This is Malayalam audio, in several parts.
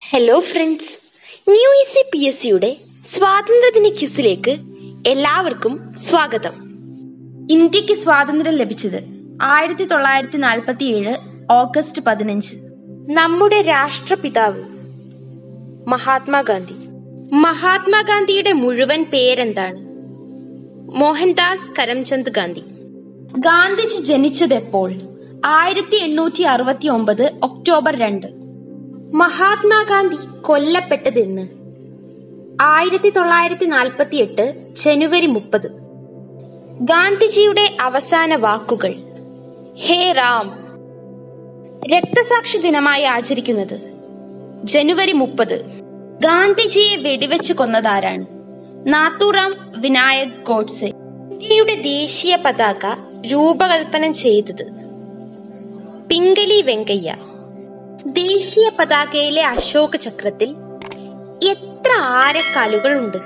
hello friends new easy P S സിയുടെ സ്വാതന്ത്ര്യദിന ക്യൂസിലേക്ക് എല്ലാവർക്കും സ്വാഗതം ഇന്ത്യക്ക് സ്വാതന്ത്ര്യം ലഭിച്ചത് ആയിരത്തി തൊള്ളായിരത്തി നാൽപ്പത്തി ഏഴ് ഓഗസ്റ്റ് പതിനഞ്ച് നമ്മുടെ രാഷ്ട്രപിതാവ് മഹാത്മാഗാന്ധി മഹാത്മാഗാന്ധിയുടെ മുഴുവൻ പേരെന്താണ് മോഹൻദാസ് കരംചന്ദ് ഗാന്ധി ഗാന്ധിജി ജനിച്ചത് എപ്പോൾ ആയിരത്തി എണ്ണൂറ്റി അറുപത്തി ഒമ്പത് ഒക്ടോബർ രണ്ട് മഹാത്മാഗാന്ധി കൊല്ലപ്പെട്ടതെന്ന് ആയിരത്തി തൊള്ളായിരത്തി നാൽപ്പത്തി എട്ട് ജനുവരി മുപ്പത് ഗാന്ധിജിയുടെ അവസാന വാക്കുകൾ ഹേ റാം രക്തസാക്ഷി ദിനമായി ആചരിക്കുന്നത് ജനുവരി മുപ്പത് ഗാന്ധിജിയെ വെടിവെച്ച് കൊന്നതാരാണ് നാത്തൂറാം വിനായക് ഗോഡ്സെ ഇന്ത്യയുടെ ദേശീയ പതാക രൂപകൽപ്പന ചെയ്തത് പിംഗലി വെങ്കയ്യ ദേശീയ പതാകയിലെ അശോക ചക്രത്തിൽ എത്ര ആരക്കാലുകളുണ്ട്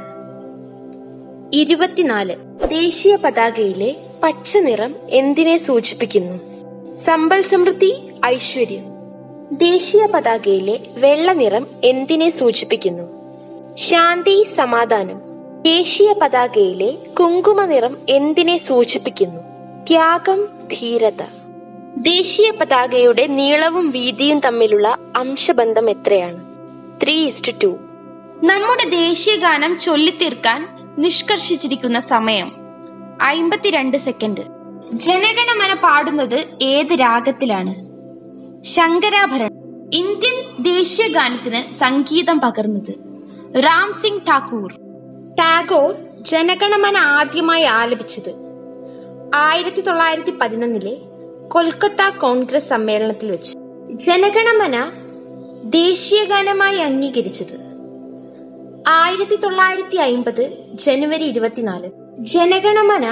ഇരുപത്തിനാല് ദേശീയ പതാകയിലെ പച്ച നിറം എന്തിനെ സൂചിപ്പിക്കുന്നു സമ്പൽ സമൃദ്ധി ഐശ്വര്യം ദേശീയ പതാകയിലെ വെള്ള നിറം എന്തിനെ സൂചിപ്പിക്കുന്നു ശാന്തി സമാധാനം ദേശീയ പതാകയിലെ കുങ്കുമ നിറം എന്തിനെ സൂചിപ്പിക്കുന്നു ത്യാഗം ധീരത ദേശീയ പതാകയുടെ നീളവും വീതിയും തമ്മിലുള്ള അംശബന്ധം എത്രയാണ് ത്രീ ഇസ്റ്റ് ടു നമ്മുടെ ദേശീയ ഗാനം ചൊല്ലിത്തീർക്കാൻ നിഷ്കർഷിച്ചിരിക്കുന്ന സമയം അയിമ്പത്തിരണ്ട് സെക്കൻഡ് ജനഗണമന പാടുന്നത് ഏത് രാഗത്തിലാണ് ശങ്കരാഭരണം ഇന്ത്യൻ ദേശീയ ഗാനത്തിന് സംഗീതം പകർന്നത് റാം സിംഗ് ഠാക്കൂർ ടാഗോർ ജനഗണമന ആദ്യമായി ആലപിച്ചത് ആയിരത്തി തൊള്ളായിരത്തി പതിനൊന്നിലെ കൊൽക്കത്ത കോൺഗ്രസ് സമ്മേളനത്തിൽ വെച്ച് ജനഗണമന ദേശീയ ഗാനമായി അംഗീകരിച്ചത് ആയിരത്തി തൊള്ളായിരത്തി അയിമ്പത് ജനുവരി ഇരുപത്തിനാല് ജനഗണമന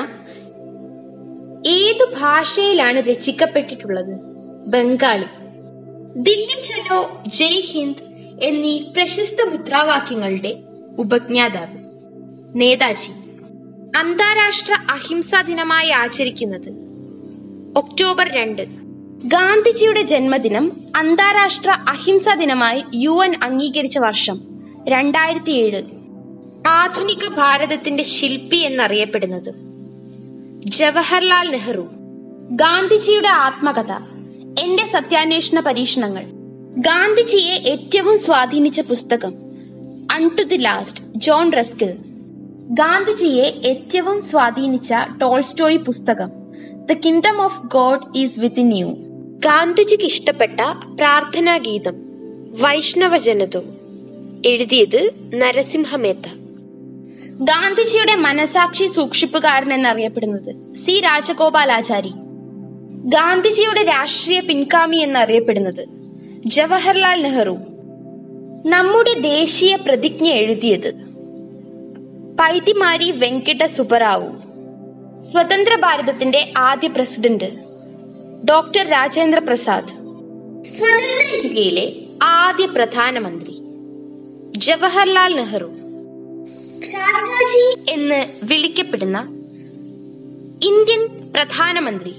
ഏതു ഭാഷയിലാണ് രചിക്കപ്പെട്ടിട്ടുള്ളത് ബംഗാളി ദില്ലി ചലോ ജയ് ഹിന്ദ് എന്നീ പ്രശസ്ത മുദ്രാവാക്യങ്ങളുടെ ഉപജ്ഞാതാവ് നേതാജി അന്താരാഷ്ട്ര അഹിംസാ ദിനമായി ആചരിക്കുന്നത് ഒക്ടോബർ രണ്ട് ഗാന്ധിജിയുടെ ജന്മദിനം അന്താരാഷ്ട്ര അഹിംസാ ദിനമായി യു എൻ അംഗീകരിച്ച വർഷം രണ്ടായിരത്തി ഏഴ് ആധുനിക ഭാരതത്തിന്റെ ശില്പി എന്നറിയപ്പെടുന്നത് ജവഹർലാൽ നെഹ്റു ഗാന്ധിജിയുടെ ആത്മകഥ എന്റെ സത്യാന്വേഷണ പരീക്ഷണങ്ങൾ ഗാന്ധിജിയെ ഏറ്റവും സ്വാധീനിച്ച പുസ്തകം unto the last John Ruskin ഗാന്ധിജിയെ ഏറ്റവും സ്വാധീനിച്ച ടോൾസ്റ്റോയ് പുസ്തകം the kingdom of God is within you ഗാന്ധിജിക്ക് ഇഷ്ടപ്പെട്ട പ്രാർത്ഥനാ ഗീതം വൈഷ്ണവ ജനതോ എഴുതിയത് നരസിംഹ മേത്ത ഗാന്ധിജിയുടെ മനസാക്ഷി സൂക്ഷിപ്പുകാരൻ എന്നറിയപ്പെടുന്നത് സി രാജഗോപാലാചാരി ഗാന്ധിജിയുടെ രാഷ്ട്രീയ പിൻഗാമി എന്നറിയപ്പെടുന്നത് ജവഹർലാൽ നെഹ്റു നമ്മുടെ ദേശീയ പ്രതിജ്ഞ എഴുതിയത് പൈതിമാരി വെങ്കിട്ട സുബറാവു സ്വതന്ത്ര ഭാരതത്തിന്റെ ആദ്യ പ്രസിഡന്റ് ഡോക്ടർ രാജേന്ദ്ര പ്രസാദ് സ്വതന്ത്ര ഇന്ത്യയിലെ ആദ്യ പ്രധാനമന്ത്രി ജവഹർലാൽ നെഹ്റു ചാച്ചാജി എന്ന് വിളിക്കപ്പെടുന്ന ഇന്ത്യൻ പ്രധാനമന്ത്രി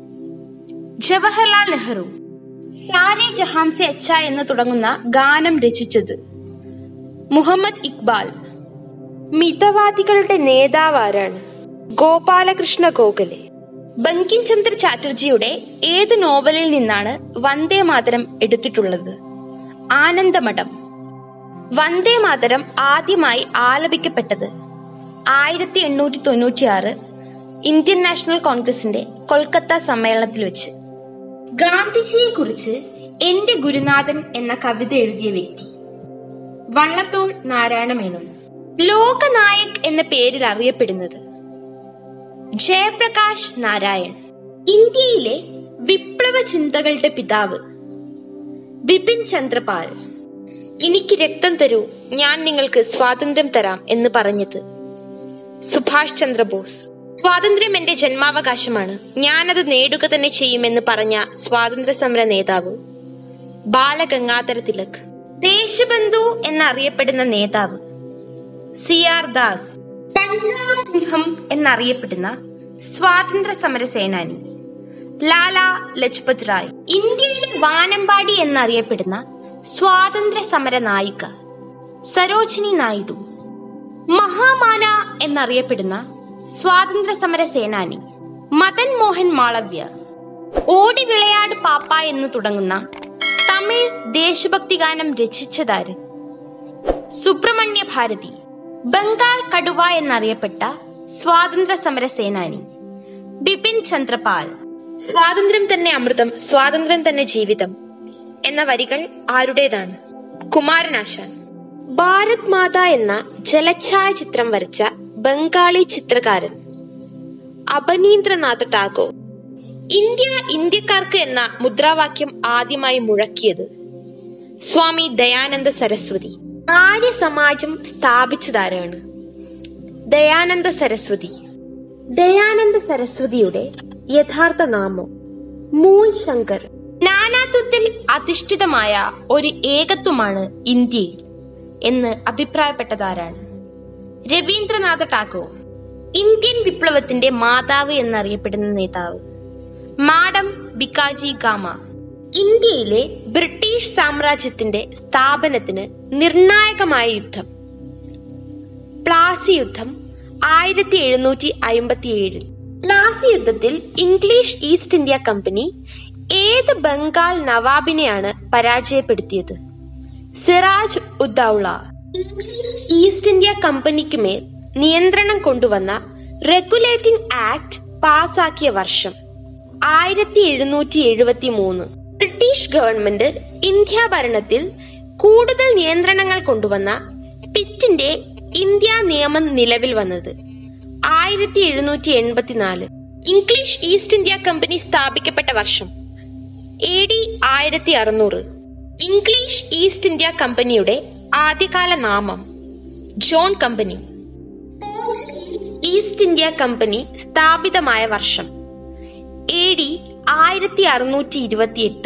ജവഹർലാൽ നെഹ്റു സാരെ ജഹാം സെ അച്ഛ എന്ന് തുടങ്ങുന്ന ഗാനം രചിച്ചത് മുഹമ്മദ് ഇക്ബാൽ മിതവാദികളുടെ നേതാവ് ആരാണ് ഗോപാലകൃഷ്ണ ഗോഖലെ ബങ്കിം ചന്ദ്ര ചാറ്റർജിയുടെ ഏത് നോവലിൽ നിന്നാണ് വന്ദേ മാതരം എടുത്തിട്ടുള്ളത് ആനന്ദമഠം വന്ദേ മാതരം ആദ്യമായി ആലപിക്കപ്പെട്ടത് ആയിരത്തി എണ്ണൂറ്റി തൊണ്ണൂറ്റിയാറ് ഇന്ത്യൻ നാഷണൽ കോൺഗ്രസിന്റെ കൊൽക്കത്ത സമ്മേളനത്തിൽ വെച്ച് ഗാന്ധിജിയെ കുറിച്ച് എന്റെ ഗുരുനാഥൻ എന്ന കവിത എഴുതിയ വ്യക്തി വള്ളത്തോൾ നാരായണ മേനോൻ ലോകനായക് എന്ന പേരിൽ അറിയപ്പെടുന്നത് ജയപ്രകാശ് നാരായൺ ഇന്ത്യയിലെ വിപ്ലവ ചിന്തകളുടെ പിതാവ് ബിപിൻ ചന്ദ്രപാൽ എനിക്ക് രക്തം തരൂ ഞാൻ നിങ്ങൾക്ക് സ്വാതന്ത്ര്യം തരാം എന്ന് പറഞ്ഞത് സുഭാഷ് ചന്ദ്രബോസ് സ്വാതന്ത്ര്യം എന്റെ ജന്മാവകാശമാണ് ഞാനത് നേടുക തന്നെ ചെയ്യുമെന്ന് പറഞ്ഞ സ്വാതന്ത്ര്യ സമര നേതാവ് ബാലഗംഗാധര തിലക് ദേശബന്ധു എന്നറിയപ്പെടുന്ന നേതാവ് സി ആർ ദാസ് പഞ്ചാബ് സിംഹം എന്നറിയപ്പെടുന്ന സ്വാതന്ത്ര്യ സമര സേനാനി ലാല ലജ്പത് റായ് ഇന്ത്യയുടെ വാനമ്പാടി എന്നറിയപ്പെടുന്ന സ്വാതന്ത്ര്യ സമര നായിക സരോജിനി നായിഡു മഹാമാന എന്നറിയപ്പെടുന്ന സ്വാതന്ത്ര്യ സമര സേനാനി മദൻ മോഹൻ മാളവ്യ ഓടി വിളയാട് പാപ്പ എന്ന് തുടങ്ങുന്ന തമിഴ് ദേശഭക്തി ഗാനം രചിച്ചതാര് സുബ്രഹ്മണ്യ ഭാരതി ബംഗാൾ കടുവ എന്നറിയപ്പെട്ട സ്വാതന്ത്ര്യ സമര സേനാനി ബിപിൻ ചന്ദ്രപാൽ സ്വാതന്ത്ര്യം തന്നെ അമൃതം സ്വാതന്ത്ര്യം തന്നെ ജീവിതം എന്ന വരികൾ ആരുടേതാണ് കുമാരനാശാൻ ഭാരത് മാത എന്ന ജലഛായ ചിത്രം വരച്ച ബംഗാളി ചിത്രകാരൻ അപനീന്ദ്രനാഥ് ടാഗോർ ഇന്ത്യ ഇന്ത്യക്കാർക്ക് എന്ന മുദ്രാവാക്യം ആദ്യമായി മുഴക്കിയത് സ്വാമി ദയാനന്ദ സരസ്വതി ആര്യ സമാജം സ്ഥാപിച്ചതാരാണ് ദയാനന്ദ സരസ്വതി ദയാനന്ദ സരസ്വതിയുടെ യഥാർത്ഥ നാമം മൂൽ ശങ്കർ നാനാത്വത്തിൽ അധിഷ്ഠിതമായ ഒരു ഏകത്വമാണ് ഇന്ത്യയിൽ എന്ന് അഭിപ്രായപ്പെട്ടതാരാണ് രവീന്ദ്രനാഥ ടാഗോർ ഇന്ത്യൻ വിപ്ലവത്തിന്റെ മാതാവ് എന്നറിയപ്പെടുന്ന നേതാവ് മാഡം ബിക്കാജി ഗാമ ഇന്ത്യയിലെ ബ്രിട്ടീഷ് സാമ്രാജ്യത്തിന്റെ സ്ഥാപനത്തിന് നിർണായകമായ യുദ്ധം പ്ലാസി യുദ്ധം ആയിരത്തി എഴുന്നൂറ്റി അയിമ്പത്തി ഏഴിൽ പ്ലാസി യുദ്ധത്തിൽ ഇംഗ്ലീഷ് ഈസ്റ്റ് ഇന്ത്യ കമ്പനി ഏത് ബംഗാൾ നവാബിനെയാണ് പരാജയപ്പെടുത്തിയത് Siraj Uddaula English East India കമ്പനിക്ക് മേൽ നിയന്ത്രണം കൊണ്ടുവന്ന റെഗുലേറ്റിംഗ് ആക്ട് പാസാക്കിയ വർഷം ആയിരത്തി എഴുന്നൂറ്റി എഴുപത്തി മൂന്ന് ബ്രിട്ടീഷ് ഗവൺമെന്റ് ഇന്ത്യ ഭരണത്തിൽ കൂടുതൽ നിയന്ത്രണങ്ങൾ കൊണ്ടുവന്ന പിറ്റിന്റെ ഇന്ത്യ നിയമം നിലവിൽ വന്നത് ആയിരത്തി എഴുന്നൂറ്റി എൺപത്തിനാല് ഇംഗ്ലീഷ് ഈസ്റ്റ് ഇന്ത്യ കമ്പനി സ്ഥാപിക്കപ്പെട്ട വർഷം എ ഡി ആയിരത്തി അറുന്നൂറ് ഇംഗ്ലീഷ് ഈസ്റ്റ് ഇന്ത്യ കമ്പനിയുടെ ആദ്യകാല നാമം John company East India company സ്ഥാപിതമായ വർഷം എ ഡി ആയിരത്തി അറുന്നൂറ്റി ഇരുപത്തിയെട്ട്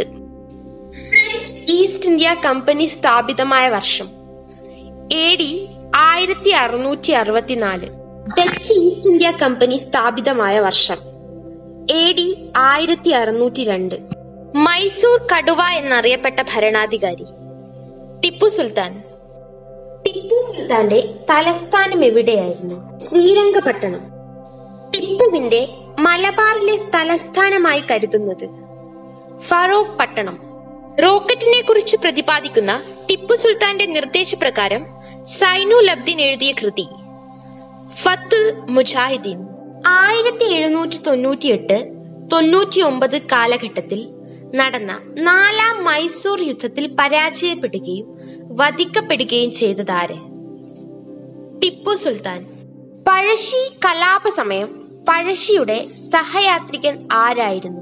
ഈസ്റ്റ് ഇന്ത്യ കമ്പനി സ്ഥാപിതമായ വർഷം എ ഡി ആയിരത്തി അറുന്നൂറ്റി അറുപത്തിനാല് ഡച്ച് ഈസ്റ്റ് ഇന്ത്യ കമ്പനി സ്ഥാപിതമായ വർഷം എ ഡി ആയിരത്തി അറുന്നൂറ്റി രണ്ട് മൈസൂർ കടുവ എന്നറിയപ്പെട്ട ഭരണാധികാരി ടിപ്പു സുൽത്താൻ ടിപ്പു സുൽത്താന്റെ തലസ്ഥാനം എവിടെയായിരുന്നു ശ്രീരംഗപട്ടണം ടിപ്പുവിന്റെ മലബാറിലെ തലസ്ഥാനമായി കരുതുന്നത് ഫറോക്ക് പട്ടണം റോക്കറ്റിനെ കുറിച്ച് പ്രതിപാദിക്കുന്ന ടിപ്പു സുൽത്താന്റെ നിർദ്ദേശപ്രകാരം സൈനു ലബ്ദിൻ എഴുതിയ കൃതി ഫത്ത് മുജാഹിദീൻ ആയിരത്തി എഴുന്നൂറ്റി തൊണ്ണൂറ്റിയെട്ട് തൊണ്ണൂറ്റി ഒമ്പത് കാലഘട്ടത്തിൽ നടന്ന നാലാം മൈസൂർ യുദ്ധത്തിൽ പരാജയപ്പെടുകയും വധിക്കപ്പെടുകയും ചെയ്തതാര് ടിപ്പു സുൽത്താൻ പഴശ്ശി കലാപ സമയം പഴശ്ശിയുടെ സഹയാത്രികൻ ആരായിരുന്നു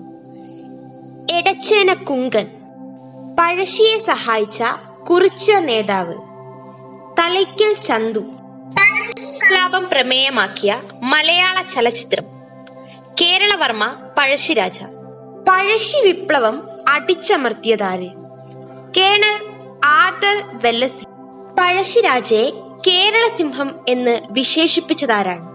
എടച്ചേന കുങ്കൻ പഴശ്ശിയെ സഹായിച്ച കുറിച്ച നേതാവ് തലയ്ക്കൽ ചന്തു കലാപം പ്രമേയമാക്കിയ മലയാള ചലച്ചിത്രം കേരളവർമ്മ പഴശ്ശിരാജ പഴശ്ശി വിപ്ലവം അടിച്ചമർത്തിയതാര് കേണൽ ആർതർ വെല്ലസി പഴശ്ശിരാജയെ കേരള സിംഹം എന്ന് വിശേഷിപ്പിച്ചതാരാണ്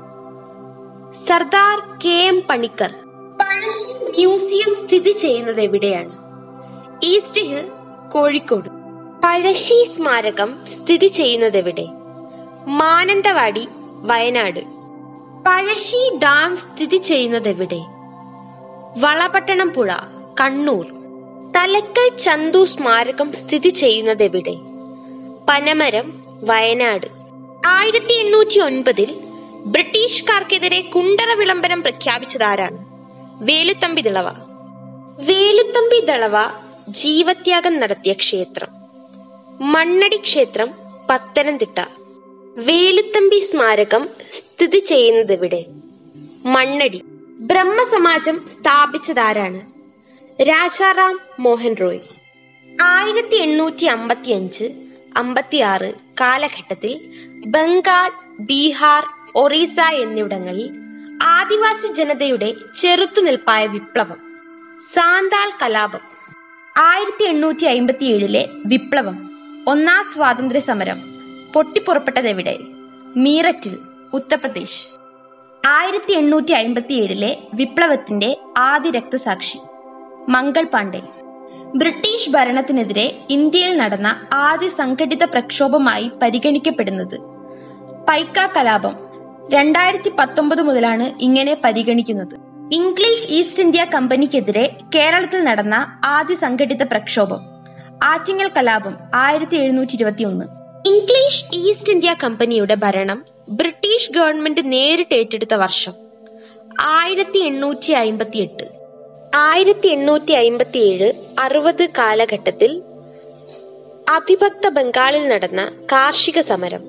Sardar K M Panikkar Pazhassi museum സ്ഥിതി ചെയ്യുന്നത് എവിടെയാണ് ഈസ്റ്റ് ഹിൽ കോഴിക്കോട് പഴശ്ശി സ്മാരകം സ്ഥിതി ചെയ്യുന്നത് എവിടെ മാനന്തവാടി വയനാട് പഴശ്ശി ഡാം സ്ഥിതി ചെയ്യുന്നത് എവിടെ വളപട്ടണം പുഴ കണ്ണൂർ തലക്കൽ ചന്തു സ്മാരകം സ്ഥിതി ചെയ്യുന്നത് എവിടെ പനമരം വയനാട് ആയിരത്തി എണ്ണൂറ്റി ഒൻപതിൽ ബ്രിട്ടീഷുകാർക്കെതിരെ കുണ്ടറ വിളംബരം പ്രഖ്യാപിച്ചതാരാണ് വേലുത്തമ്പി ദളവ വേലുത്തമ്പി ദളവ ജീവത്യാഗം നടത്തിയ ക്ഷേത്രം മണ്ണടി ക്ഷേത്രം പത്തനംതിട്ട വേലുത്തമ്പി സ്മാരകം സ്ഥിതി ചെയ്യുന്നത് എവിടെ മണ്ണടി ബ്രഹ്മസമാജം സ്ഥാപിച്ചതാരാണ് രാജാറാം മോഹൻ റോയ് ആയിരത്തി എണ്ണൂറ്റി അമ്പത്തി അഞ്ച് അമ്പത്തിയാറ് കാലഘട്ടത്തിൽ ബംഗാൾ ബീഹാർ ഒറീസ എന്നിവിടങ്ങളിൽ ആദിവാസി ജനതയുടെ ചെറുത്തുനിൽപ്പായ വിപ്ലവം സാന്താൾ കലാപം ആയിരത്തി എണ്ണൂറ്റി അയിമ്പത്തി ഏഴിലെ വിപ്ലവം ഒന്നാം സ്വാതന്ത്ര്യ സമരം പൊട്ടിപ്പുറപ്പെട്ടതെവിടെ മീററ്റിൽ ഉത്തർപ്രദേശ് ആയിരത്തി എണ്ണൂറ്റി അയിമ്പത്തി ഏഴിലെ വിപ്ലവത്തിന്റെ ആദ്യ രക്തസാക്ഷി മംഗൾ പാണ്ഡെ ബ്രിട്ടീഷ് ഭരണത്തിനെതിരെ ഇന്ത്യയിൽ നടന്ന ആദ്യ സംഘടിത പ്രക്ഷോഭമായി പരിഗണിക്കപ്പെടുന്നത് പൈക്ക കലാപം രണ്ടായിരത്തി പത്തൊമ്പത് മുതലാണ് ഇങ്ങനെ പരിഗണിക്കുന്നത് ഇംഗ്ലീഷ് ഈസ്റ്റ് ഇന്ത്യ കമ്പനിക്കെതിരെ കേരളത്തിൽ നടന്ന ആദ്യ സംഘടിത പ്രക്ഷോഭം ആറ്റിങ്ങൽ കലാപം ആയിരത്തി എഴുന്നൂറ്റി ഇരുപത്തി ഒന്ന് ഇംഗ്ലീഷ് ഈസ്റ്റ് ഇന്ത്യ കമ്പനിയുടെ ഭരണം ബ്രിട്ടീഷ് ഗവൺമെന്റ് നേരിട്ട് ഏറ്റെടുത്ത വർഷം ആയിരത്തി എണ്ണൂറ്റി അയിമ്പത്തി എട്ട് ആയിരത്തി എണ്ണൂറ്റി അയിമ്പത്തി ഏഴ് അറുപത് കാലഘട്ടത്തിൽ അവിഭക്ത ബംഗാളിൽ നടന്ന കാർഷിക സമരം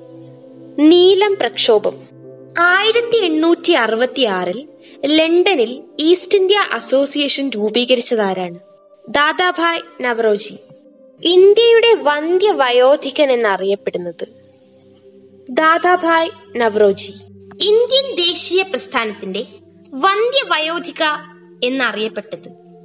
നീലം പ്രക്ഷോഭം ആയിരത്തി എണ്ണൂറ്റി അറുപത്തി ആറിൽ ലണ്ടനിൽ ഈസ്റ്റ് ഇന്ത്യ അസോസിയേഷൻ രൂപീകരിച്ചതാരാണ് ദാദാഭായ് നവറോജി ഇന്ത്യയുടെ വന്ധ്യ വയോധികൻ എന്നറിയപ്പെടുന്നത് ദാദാഭായ് നവറോജി ഇന്ത്യൻ ദേശീയ പ്രസ്ഥാനത്തിന്റെ വന്ധ്യ വയോധിക എന്നറിയപ്പെട്ടത്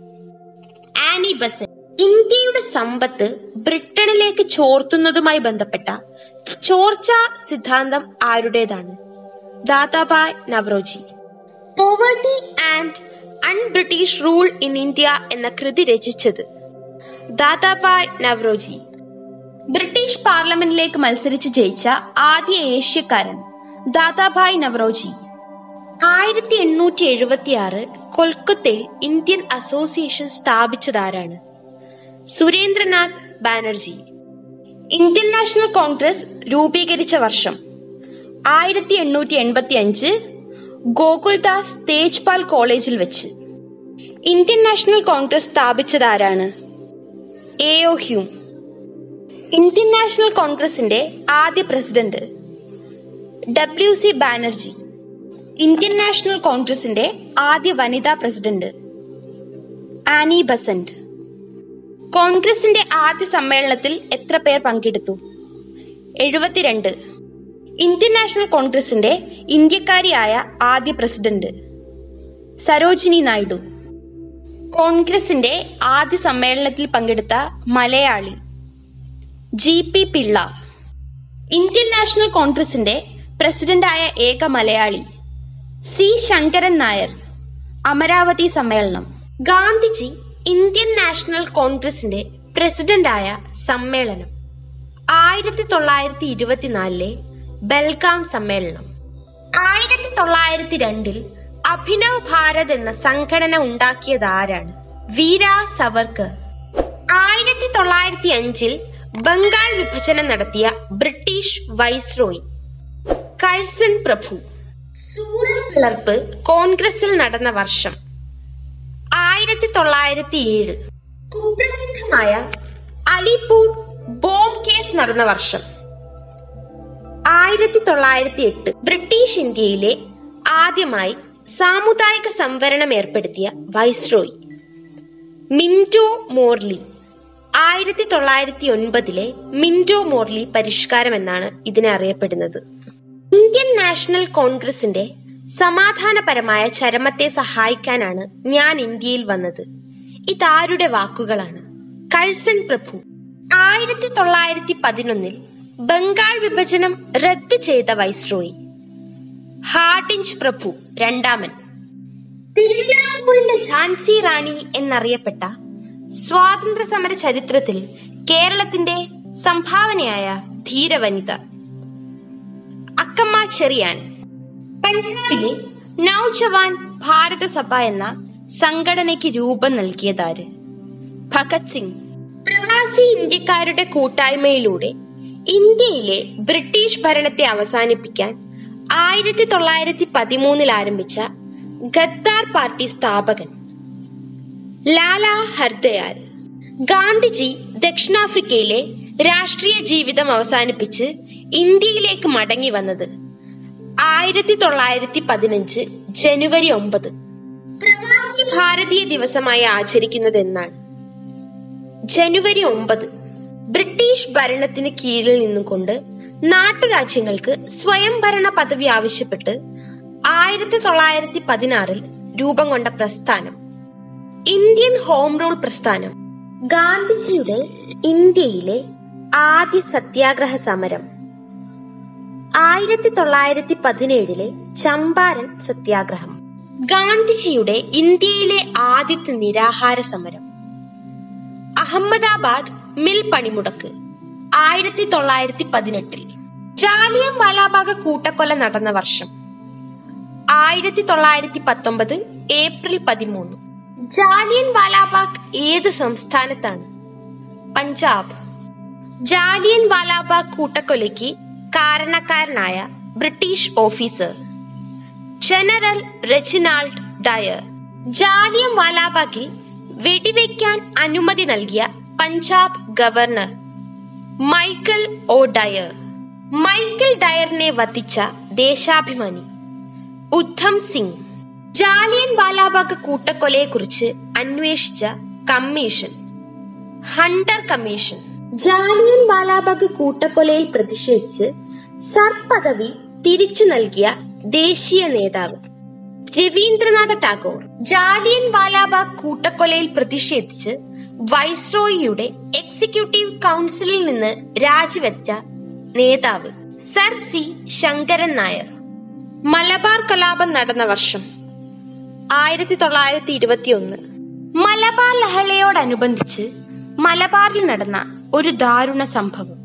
ആനി ബസൻ ഇന്ത്യയുടെ സമ്പത്ത് ബ്രിട്ടനിലേക്ക് ചോർത്തുന്നതുമായി ബന്ധപ്പെട്ട ചോർച്ച സിദ്ധാന്തം ആരുടേതാണ് Dadabhai Naoroji poverty and unBritish rule in India എന്ന കൃതി രചിച്ചത് ദാദാഭായ് നവറോജി ബ്രിട്ടീഷ് പാർലമെന്റിലേക്ക് മത്സരിച്ച് ജയിച്ച ആദ്യ ഏഷ്യക്കാരൻ ദാദാഭായ് നവറോജി ആയിരത്തി എണ്ണൂറ്റി എഴുപത്തി ആറ് കൊൽക്കത്തയിൽ ഇന്ത്യൻ അസോസിയേഷൻ സ്ഥാപിച്ചതാരാണ് Surendranath Banerjee Indian national congress രൂപീകരിച്ച വർഷം ആയിരത്തി എണ്ണൂറ്റി എൺപത്തി അഞ്ച് ഗോകുൽദാസ് തേജ്പാൽ കോളേജിൽ വെച്ച് ഇന്ത്യൻ നാഷണൽ കോൺഗ്രസ് സ്ഥാപിച്ചതാരാണ് എഒ ഹ്യൂം ഇന്ത്യൻ നാഷണൽ കോൺഗ്രസിന്റെ ആദ്യ president W C Banerjee Indian national കോൺഗ്രസിന്റെ ആദ്യ വനിതാ പ്രസിഡന്റ് ആനി ബസന്റ് കോൺഗ്രസിന്റെ ആദ്യ സമ്മേളനത്തിൽ എത്ര പേർ പങ്കെടുത്തു എഴുപത്തിരണ്ട് ഇന്ത്യൻ നാഷണൽ കോൺഗ്രസിന്റെ ഇന്ത്യക്കാരിയായ ആദ്യ പ്രസിഡന്റ് സരോജിനി നായിഡു കോൺഗ്രസിന്റെ ആദ്യ സമ്മേളനത്തിൽ പങ്കെടുത്ത Malayali G P Pillai Indian national കോൺഗ്രസിന്റെ പ്രസിഡന്റായ ഏക മലയാളി സി ശങ്കരൻ നായർ അമരാവതി സമ്മേളനം ഗാന്ധിജി ഇന്ത്യൻ നാഷണൽ കോൺഗ്രസിന്റെ പ്രസിഡന്റായ സമ്മേളനം ആയിരത്തി തൊള്ളായിരത്തി ഇരുപത്തിനാലിലെ ബൽഗാം സമ്മേളനം ആയിരത്തി തൊള്ളായിരത്തി രണ്ടിൽ അഭിനവ് ഭാരത് എന്ന സംഘടന ഉണ്ടാക്കിയത് ആരാണ് വീര സവർക്കർ ആയിരത്തി തൊള്ളായിരത്തി അഞ്ചിൽ ബംഗാൾ വിഭജനം നടത്തിയ ബ്രിട്ടീഷ് വൈസ്രോയി കഴ്സൺ പ്രഭു സൂറത്ത് പിളർപ്പ് കോൺഗ്രസിൽ നടന്ന വർഷം ആയിരത്തി തൊള്ളായിരത്തി ഏഴ് കുപ്രസിദ്ധമായ അലിപൂർ ബോംബ് കേസ് നടന്ന വർഷം ആയിരത്തി തൊള്ളായിരത്തി എട്ട് ബ്രിട്ടീഷ് ഇന്ത്യയിലെ ആദ്യമായി സാമുദായിക സംവരണം ഏർപ്പെടുത്തിയ വൈസ്രോയി മിന്റോ മോർലി ആയിരത്തി തൊള്ളായിരത്തി ഒൻപതിലെ മിന്റോ മോർലി പരിഷ്കാരം എന്നാണ് ഇതിനെ അറിയപ്പെടുന്നത് ഇന്ത്യൻ നാഷണൽ കോൺഗ്രസിന്റെ സമാധാനപരമായ ചരമത്തെ സഹായിക്കാനാണ് ഞാൻ ഇന്ത്യയിൽ വന്നത് ഇതാരുടെ വാക്കുകളാണ് കഴ്സൺ പ്രഭു ആയിരത്തി തൊള്ളായിരത്തി പതിനൊന്നിൽ ബംഗാൾ വിഭജനം റദ്ദ് ചെയ്ത വൈസ്രോയി ഹാർഡിഞ്ച് പ്രഭു രണ്ടാമൻ തിരുവിതാംകൂറിന്റെ ഝാൻസി റാണി എന്നറിയപ്പെട്ട സ്വാതന്ത്ര്യ സമര ചരിത്രത്തിൽ കേരളത്തിന്റെ സംഭാവനയായ ധീരവനിത അക്കമ്മ ചെറിയാൻ പഞ്ചാബിലെ നൗജവാൻ ഭാരത സഭ എന്ന സംഘടനയ്ക്ക് രൂപം നൽകിയതാര് ഭഗത് സിംഗ് പ്രവാസി ഇന്ത്യക്കാരുടെ കൂട്ടായ്മയിലൂടെ ഇന്ത്യയിലെ ബ്രിട്ടീഷ് ഭരണത്തെ അവസാനിപ്പിക്കാൻ ആയിരത്തി തൊള്ളായിരത്തി പതിമൂന്നിൽ ആരംഭിച്ച ഗദ്ദാർ പാർട്ടി സ്ഥാപകൻ ലാല ഹർദയാൽ ഗാന്ധിജി ദക്ഷിണാഫ്രിക്കയിലെ രാഷ്ട്രീയ ജീവിതം അവസാനിപ്പിച്ച് ഇന്ത്യയിലേക്ക് മടങ്ങി വന്നത് ആയിരത്തി തൊള്ളായിരത്തി പതിനഞ്ച് ജനുവരി ഒമ്പത് പ്രവാസി ഭാരതീയ ദിവസമായി ആചരിക്കുന്നത് എന്നാണ് ജനുവരി ഒമ്പത് ബ്രിട്ടീഷ് ഭരണത്തിന് കീഴിൽ നിന്നുകൊണ്ട് നാട്ടുരാജ്യങ്ങൾക്ക് സ്വയംഭരണ പദവി ആവശ്യപ്പെട്ട് ആയിരത്തി തൊള്ളായിരത്തി പതിനാറിൽ രൂപം കൊണ്ട പ്രസ്ഥാനം ഇന്ത്യൻ ഹോം റൂൾ പ്രസ്ഥാനം ഗാന്ധിജിയുടെ ഇന്ത്യയിലെ ആദ്യ സത്യാഗ്രഹ സമരം ആയിരത്തി തൊള്ളായിരത്തി പതിനേഴിലെ ചമ്പാരൻ സത്യാഗ്രഹം ഗാന്ധിജിയുടെ ഇന്ത്യയിലെ ആദ്യത്തെ നിരാഹാര സമരം അഹമ്മദാബാദ് മിൽ പണിമുടക്ക് ആയിരത്തി തൊള്ളായിരത്തി പതിനെട്ടിൽ ജാലിയൻ വാലാബാഗ് കൂട്ടക്കൊല നടന്ന വർഷം ആയിരത്തി തൊള്ളായിരത്തി പത്തൊമ്പത് ഏപ്രിൽ പതിമൂന്ന് ജാലിയൻ വാലാബാഗ് ഏത് സംസ്ഥാനത്താണ് പഞ്ചാബ് ജാലിയൻ വാലാബാഗ് കൂട്ടക്കൊലയ്ക്ക് കാരണക്കാരനായ British officer general Reginald Dyer Jallianwala വാലാബാഗിൽ വെടിവെക്കാൻ അനുമതി നൽകിയ Punjab governor Michael O Dwyer Michael ഡയറിനെ വധിച്ച ദേശാഭിമാനി ഉദ്ധം സിംഗ് ജാലിയൻ വാലാബാഗ് കൂട്ടക്കൊലയെക്കുറിച്ച് അന്വേഷിച്ച കമ്മീഷൻ ഹണ്ടർ കമ്മീഷൻ ജാലിയൻ വാലാബാഗ് കൂട്ടക്കൊലയിൽ പ്രതിഷേധിച്ച് സർ പദവി തിരിച്ചു നൽകിയ ദേശീയ നേതാവ് രവീന്ദ്രനാഥ ടാഗോർ ജാലിയൻ വാലാബാഗ് കൂട്ടക്കൊലയിൽ പ്രതിഷേധിച്ച് വൈസ്രോയിയുടെ എക്സിക്യൂട്ടീവ് കൗൺസിലിൽ നിന്ന് രാജിവെച്ച നേതാവ് സർ സി ശങ്കരൻ നായർ മലബാർ കലാപം നടന്ന വർഷം ആയിരത്തി തൊള്ളായിരത്തി ഇരുപത്തിയൊന്ന് മലബാർ ലഹളയോടനുബന്ധിച്ച് മലബാറിൽ നടന്ന ഒരു ദാരുണ സംഭവം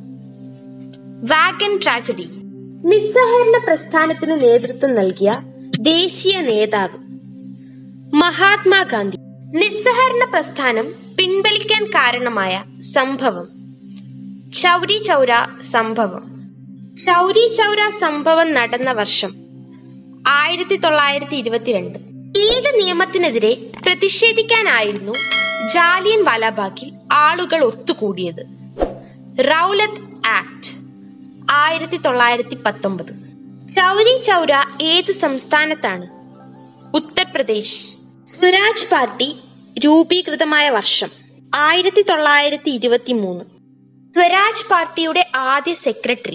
വാഗൻ ട്രാജഡി നിസ്സഹകരണ പ്രസ്ഥാനത്തിന് നേതൃത്വം നൽകിയ ദേശീയ നേതാവ് മഹാത്മാഗാന്ധി നിസ്സഹകരണ പ്രസ്ഥാനം പിൻവലിക്കാൻ കാരണമായ സംഭവം ചൗരി ചൗര സംഭവം ചൗരി ചൗര സംഭവം നടന്ന വർഷം ആയിരത്തി തൊള്ളായിരത്തി ഇരുപത്തിരണ്ട് ഏത് നിയമത്തിനെതിരെ പ്രതിഷേധിക്കാനായിരുന്നു ജാലിയൻ വാലാബാഗിൽ ആളുകൾ ഒത്തുകൂടിയത് റൗലത്ത് ആക്ട് ആയിരത്തി തൊള്ളായിരത്തി പത്തൊമ്പത് ചൗരി ചൗര ഏത് സംസ്ഥാനത്താണ് ഉത്തർപ്രദേശ് സ്വരാജ് പാർട്ടി രൂപീകൃതമായ വർഷം ആയിരത്തി തൊള്ളായിരത്തി ഇരുപത്തി മൂന്ന് സ്വരാജ് പാർട്ടിയുടെ ആദ്യ സെക്രട്ടറി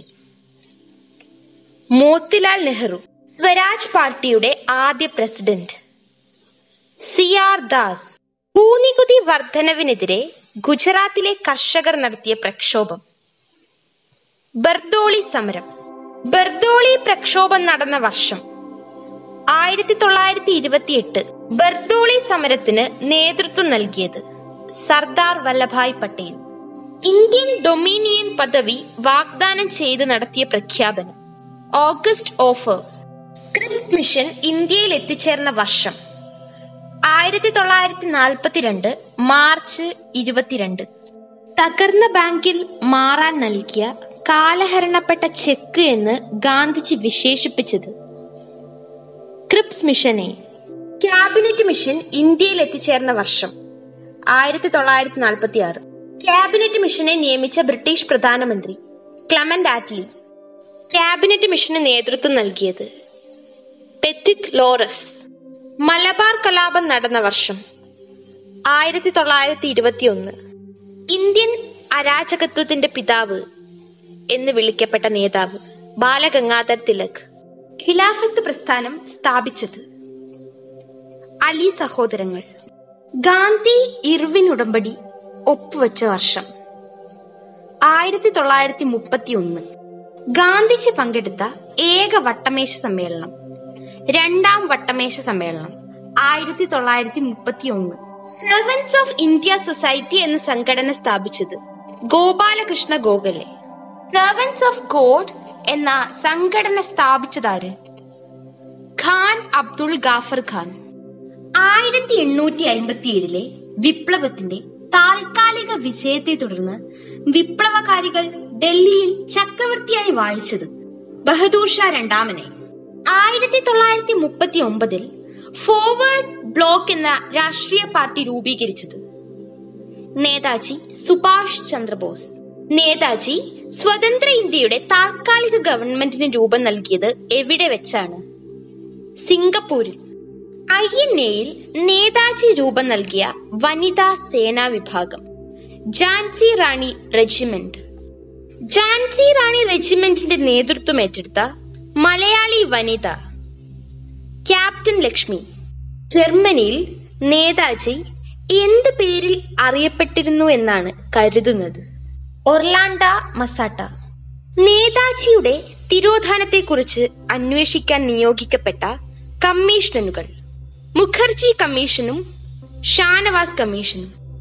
മോത്തിലാൽ നെഹ്റു സ്വരാജ് പാർട്ടിയുടെ ആദ്യ പ്രസിഡന്റ് സി ആർ ദാസ് ഭൂനികുതി വർധനവിനെതിരെ ഗുജറാത്തിലെ കർഷകർ നടത്തിയ പ്രക്ഷോഭം ബർദോളി സമരം ബർദോളി പ്രക്ഷോഭം നടന്ന വർഷം ആയിരത്തി തൊള്ളായിരത്തി ഇരുപത്തിയെട്ട് ബർദോളി സമരത്തിന് നേതൃത്വം നൽകിയത് സർദാർ വല്ലഭായ് പട്ടേൽ ഇന്ത്യൻ ഡൊമീനിയൻ പദവി വാഗ്ദാനം ചെയ്ത് നടത്തിയ പ്രഖ്യാപനം ഓഗസ്റ്റ് ഓഫർ ക്രിപ്സ് മിഷൻ ഇന്ത്യയിൽ എത്തിച്ചേർന്ന വർഷം ആയിരത്തി തൊള്ളായിരത്തി നാൽപ്പത്തിരണ്ട് മാർച്ച് ഇരുപത്തിരണ്ട് തകർന്ന ബാങ്കിൽ മാറാൻ നൽകിയ കാലഹരണപ്പെട്ട ചെക്ക് എന്ന് ഗാന്ധിജി വിശേഷിപ്പിച്ചത് ക്രിപ്സ് മിഷനെ ക്യാബിനറ്റ് മിഷൻ ഇന്ത്യയിൽ എത്തിച്ചേർന്ന വർഷം ആയിരത്തി തൊള്ളായിരത്തി നാൽപ്പത്തി ആറ് ക്യാബിനറ്റ് മിഷനെ നിയമിച്ച ബ്രിട്ടീഷ് പ്രധാനമന്ത്രി ക്ലമന്റ് ആറ്റ്ലി ക്യാബിനറ്റ് മിഷന് നേതൃത്വം നൽകിയത് പെത്വിക് ലോറസ് മലബാർ കലാപം നടന്ന വർഷം ആയിരത്തി തൊള്ളായിരത്തി ഇരുപത്തിയൊന്ന് ഇന്ത്യൻ അരാജകത്വത്തിന്റെ പിതാവ് എന്ന് വിളിക്കപ്പെട്ട നേതാവ് ബാലഗംഗാധർ തിലക് ഖിലാഫത്ത് പ്രസ്ഥാനം സ്ഥാപിച്ചത് അലി സഹോദരങ്ങൾ ഗാന്ധി ഇർവിൻ ഉടമ്പടി ഒപ്പുവെച്ച വർഷം ആയിരത്തി തൊള്ളായിരത്തി മുപ്പത്തി ഒന്ന് ഗാന്ധിജി പങ്കെടുത്ത ഏക വട്ടമേശ സമ്മേളനം രണ്ടാം വട്ടമേശ സമ്മേളനം ആയിരത്തി തൊള്ളായിരത്തി മുപ്പത്തി ഒന്ന് സെർവൻസ് ഓഫ് ഇന്ത്യ സൊസൈറ്റി എന്ന സംഘടന സ്ഥാപിച്ചത് Gopal Krishna Gokhale servants of God എന്ന സംഘടന സ്ഥാപിച്ചതാര് ഖാൻ അബ്ദുൾ ഗാഫർ ഖാൻ ആയിരത്തി എണ്ണൂറ്റി അയിമ്പത്തി ഏഴിലെ വിപ്ലവത്തിന്റെ താൽക്കാലിക വിജയത്തെ തുടർന്ന് വിപ്ലവകാരികൾ ഡൽഹിയിൽ ചക്രവർത്തിയായി വാഴിച്ചത് ബഹദൂർ ഷാ രണ്ടാമനെ ആയിരത്തി തൊള്ളായിരത്തി മുപ്പത്തി ഒമ്പതിൽ ഫോർവേഡ് ബ്ലോക്ക് എന്ന രാഷ്ട്രീയ പാർട്ടി രൂപീകരിച്ചത് നേതാജി സുഭാഷ് ചന്ദ്രബോസ് നേതാജി സ്വതന്ത്ര ഇന്ത്യയുടെ താൽക്കാലിക ഗവൺമെന്റിന് രൂപം നൽകിയത് എവിടെ വെച്ചാണ് സിംഗപ്പൂരിൽ ഐ എൻ എയിൽ നേതാജി രൂപം നൽകിയ വനിതാ സേനാ വിഭാഗം ജാൻസി റാണി റെജിമെന്റ് ജാൻസി റാണി റെജിമെന്റിന്റെ നേതൃത്വം ഏറ്റെടുത്ത മലയാളി വനിത ക്യാപ്റ്റൻ ലക്ഷ്മി ജർമ്മനിയിൽ നേതാജി എന്ത് പേരിൽ അറിയപ്പെട്ടിരുന്നു എന്നാണ് കരുതുന്നത് ഒർലാൻഡ മസാട്ട നേതാജിയുടെ തിരോധാനത്തെക്കുറിച്ച് അന്വേഷിക്കാൻ നിയോഗിക്കപ്പെട്ട കമ്മീഷനുകൾ മുഖർജി കമ്മീഷനും ഷാനവാസ് കമ്മീഷനും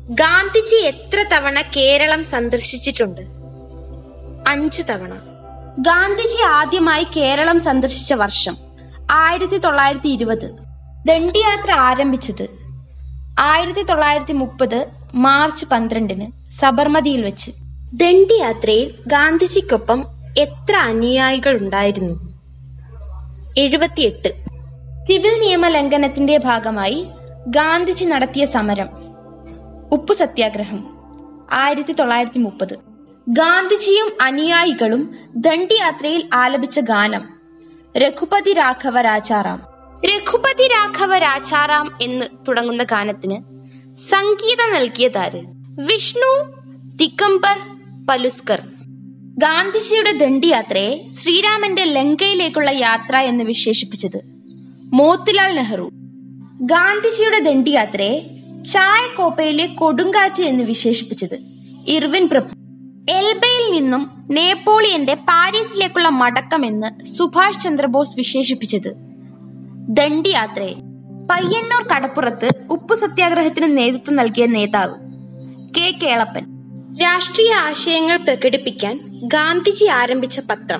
ഗാന്ധിജി എത്ര തവണ കേരളം സന്ദർശിച്ചിട്ടുണ്ട് അഞ്ച് തവണ ഗാന്ധിജി ആദ്യമായി കേരളം സന്ദർശിച്ച വർഷം ആയിരത്തി തൊള്ളായിരത്തി ഇരുപത് ദണ്ഡിയാത്ര ആരംഭിച്ചത് ആയിരത്തി തൊള്ളായിരത്തി മുപ്പത് മാർച്ച് പന്ത്രണ്ടിന് സബർമതിയിൽ വെച്ച് ദണ്ഡി യാത്രയിൽ ഗാന്ധിജിക്കൊപ്പം എത്ര അനുയായികൾ ഉണ്ടായിരുന്നു എഴുപത്തിയെട്ട് സിവിൽ നിയമ ലംഘനത്തിന്റെ ഭാഗമായി ഗാന്ധിജി നടത്തിയ സമരം ഉപ്പു സത്യാഗ്രഹം ആയിരത്തി തൊള്ളായിരത്തി മുപ്പത് ഗാന്ധിജിയും അനുയായികളും ദണ്ഡിയാത്രയിൽ ആലപിച്ച ഗാനം രഘുപതി രാഘവ രാജാറാം രഘുപതി രാഘവ രാജാറാം എന്ന് തുടങ്ങുന്ന ഗാനത്തിന് സംഗീതം നൽകിയതാര് വിഷ്ണു ദിഗംബർ പലുസ്കർ ഗാന്ധിജിയുടെ ദണ്ഡിയാത്രയെ ശ്രീരാമന്റെ ലങ്കയിലേക്കുള്ള യാത്ര എന്ന് വിശേഷിപ്പിച്ചത് മോത്തിലാൽ നെഹ്റു ഗാന്ധിജിയുടെ ദണ്ഡിയാത്രയെ ചായക്കോപ്പയിലെ കൊടുങ്കാറ്റ് എന്ന് വിശേഷിപ്പിച്ചത് ഇർവിൻ പ്രഭു എൽബയിൽ നിന്നും നേപ്പോളിയന്റെ പാരീസിലേക്കുള്ള മടക്കം എന്ന് സുഭാഷ് ചന്ദ്രബോസ് വിശേഷിപ്പിച്ചത് ദണ്ഡിയാത്രയെ പയ്യന്നൂർ കടപ്പുറത്ത് ഉപ്പു സത്യാഗ്രഹത്തിന് നേതൃത്വം നൽകിയ നേതാവ് കെ കേളപ്പൻ രാഷ്ട്രീയ ആശയങ്ങൾ പ്രകടിപ്പിക്കാൻ ഗാന്ധിജി ആരംഭിച്ച പത്രം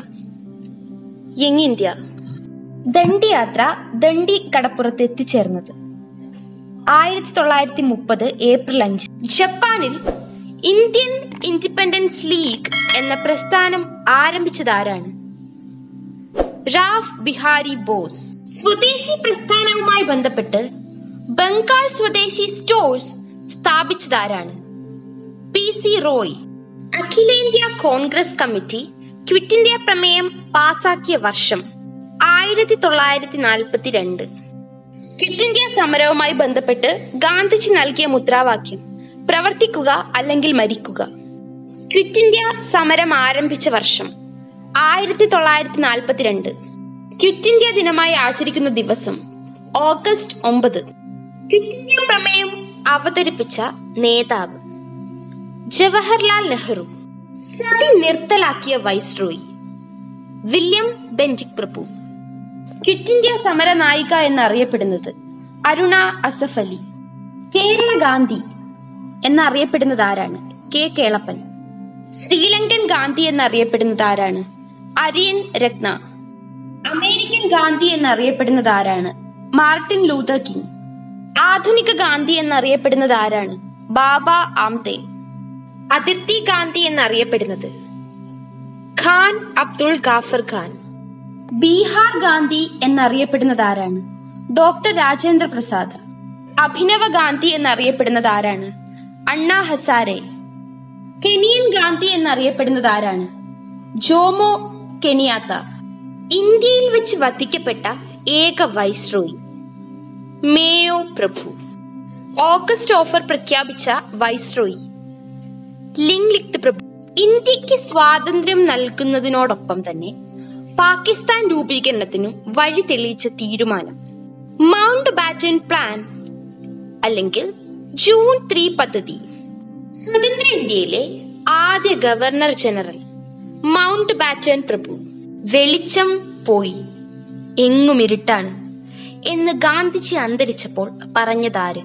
യങ് ഇന്ത്യ ദണ്ഡിയാത്ര ദണ്ഡി കടപ്പുറത്ത് എത്തിച്ചേർന്നത് ആയിരത്തി തൊള്ളായിരത്തി മുപ്പത് ഏപ്രിൽ അഞ്ച് ജപ്പാനിൽ ഇന്ത്യൻ ഇൻഡിപെൻഡൻസ് ലീഗ് എന്ന പ്രസ്ഥാനം ആരംഭിച്ചതാരാണ് റാഫ് ബിഹാരി ബോസ് സ്വദേശി പ്രസ്ഥാനവുമായി ബന്ധപ്പെട്ട് ബംഗാൾ സ്വദേശി സ്റ്റോഴ്സ് സ്ഥാപിച്ചതാരാണ് പി സി റോയ് അഖിലേന്ത്യാ കോൺഗ്രസ് കമ്മിറ്റി ക്വിറ്റ് ഇന്ത്യ പ്രമേയം പാസാക്കിയ വർഷം ആയിരത്തി തൊള്ളായിരത്തി നാൽപ്പത്തിരണ്ട് ക്വിറ്റ് ഇന്ത്യ സമരവുമായി ബന്ധപ്പെട്ട് ഗാന്ധിജി നൽകിയ മുദ്രാവാക്യം പ്രവർത്തിക്കുക അല്ലെങ്കിൽ മരിക്കുക ക്വിറ്റ് ഇന്ത്യ സമരം ആരംഭിച്ച വർഷം ആയിരത്തി തൊള്ളായിരത്തി നാൽപ്പത്തിരണ്ട് ക്വിറ്റ് ഇന്ത്യ ദിനമായി ആചരിക്കുന്ന ദിവസം ഓഗസ്റ്റ് ഒമ്പത് ക്വിറ്റ് ഇന്ത്യ പ്രമേയം അവതരിപ്പിച്ച നേതാവ് ജവഹർലാൽ നെഹ്റു സതി നിർത്തലാക്കിയ വൈസ്രോയി വില്യം ബെഞ്ചിക് പ്രഭു ക്വിറ്റ് ഇന്ത്യ സമര നായിക എന്നറിയപ്പെടുന്നത് അരുണ അസഫ് അലി കേരള ഗാന്ധി എന്നറിയപ്പെടുന്നത് ആരാണ് കെ കേളപ്പൻ ശ്രീലങ്കൻ ഗാന്ധി എന്നറിയപ്പെടുന്നത് ആരാണ് അരിയൻ രത്ന അമേരിക്കൻ ഗാന്ധി എന്നറിയപ്പെടുന്നത് ആരാണ് മാർട്ടിൻ ലൂതർ കിങ് ആധുനിക ഗാന്ധി എന്നറിയപ്പെടുന്നത് ആരാണ് ബാബ ആംതെ അതിർത്തി ഗാന്ധി എന്നറിയപ്പെടുന്നത് ഖാൻ അബ്ദുൾ ഗാഫർ ഖാൻ ബീഹാർ ഗാന്ധി എന്നറിയപ്പെടുന്നത് ആരാണ് ഡോക്ടർ രാജേന്ദ്ര പ്രസാദ് അഭിനവ ഗാന്ധി എന്നറിയപ്പെടുന്നത് ആരാണ് അണ്ണാ ഹസാരെ കെനിയൻ ഗാന്ധി എന്നറിയപ്പെടുന്നത് ആരാണ് ജോമോ കെനിയാത്ത ഇന്ത്യയിൽ വെച്ച് വധിക്കപ്പെട്ട ഏക വൈസ്രോയി മേയോ പ്രഭു ഓഗസ്റ്റ് ഓഫർ പ്രഖ്യാപിച്ച വൈസ്രോയി ലിങ് ലിഖ്ത് പ്രഭു ഇന്ത്യക്ക് സ്വാതന്ത്ര്യം നൽകുന്നതിനോടൊപ്പം തന്നെ പാകിസ്ഥാൻ രൂപീകരണത്തിനും വഴി തെളിയിച്ച തീരുമാനം മൗണ്ട് ബാറ്റൻ പ്ലാൻ അല്ലെങ്കിൽ ജൂൺ ത്രീ പദ്ധതി സ്വതന്ത്ര ഇന്ത്യയിലെ ആദ്യ ഗവർണർ ജനറൽ മൗണ്ട് ബാറ്റൻ പ്രഭു വെളിച്ചം പോയി എങ്ങും ഇരുട്ടാണ് എന്ന് ഗാന്ധിജി അന്തരിച്ചപ്പോൾ പറഞ്ഞതാര്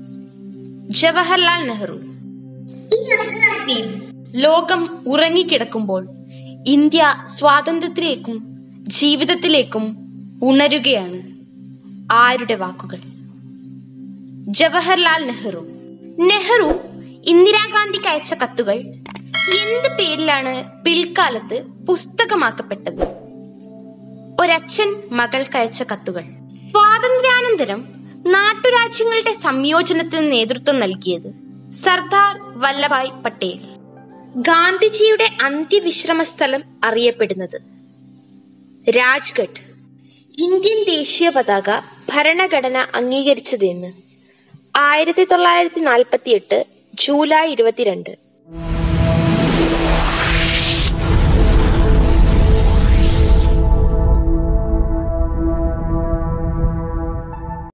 ജവഹർലാൽ നെഹ്റു ഈ അർദ്ധരാത്രിയിൽ ലോകം ഉറങ്ങിക്കിടക്കുമ്പോൾ ഇന്ത്യ സ്വാതന്ത്ര്യത്തിലേക്കും ജീവിതത്തിലേക്കും ഉണരുകയാണ് ആരുടെ വാക്കുകൾ ജവഹർലാൽ നെഹ്റു നെഹ്റു ഇന്ദിരാഗാന്ധിക്ക് അയച്ച കത്തുകൾ എന്ത് പേരിലാണ് പിൽക്കാലത്ത് പുസ്തകമാക്കപ്പെട്ടത് ഒരച്ഛൻ മകൾക്ക് അയച്ച കത്തുകൾ സ്വാതന്ത്ര്യാനന്തരം നാട്ടുരാജ്യങ്ങളുടെ സംയോജനത്തിന് നേതൃത്വം നൽകിയത് സർദാർ വല്ലഭായ് പട്ടേൽ ഗാന്ധിജിയുടെ അന്ത്യവിശ്രമ സ്ഥലം അറിയപ്പെടുന്നത് രാജ്ഘട്ട് ഇന്ത്യൻ ദേശീയ പതാക ഭരണഘടന അംഗീകരിച്ചതെന്ന് ആയിരത്തി തൊള്ളായിരത്തി നാൽപ്പത്തി എട്ട് ജൂലൈ ഇരുപത്തിരണ്ട്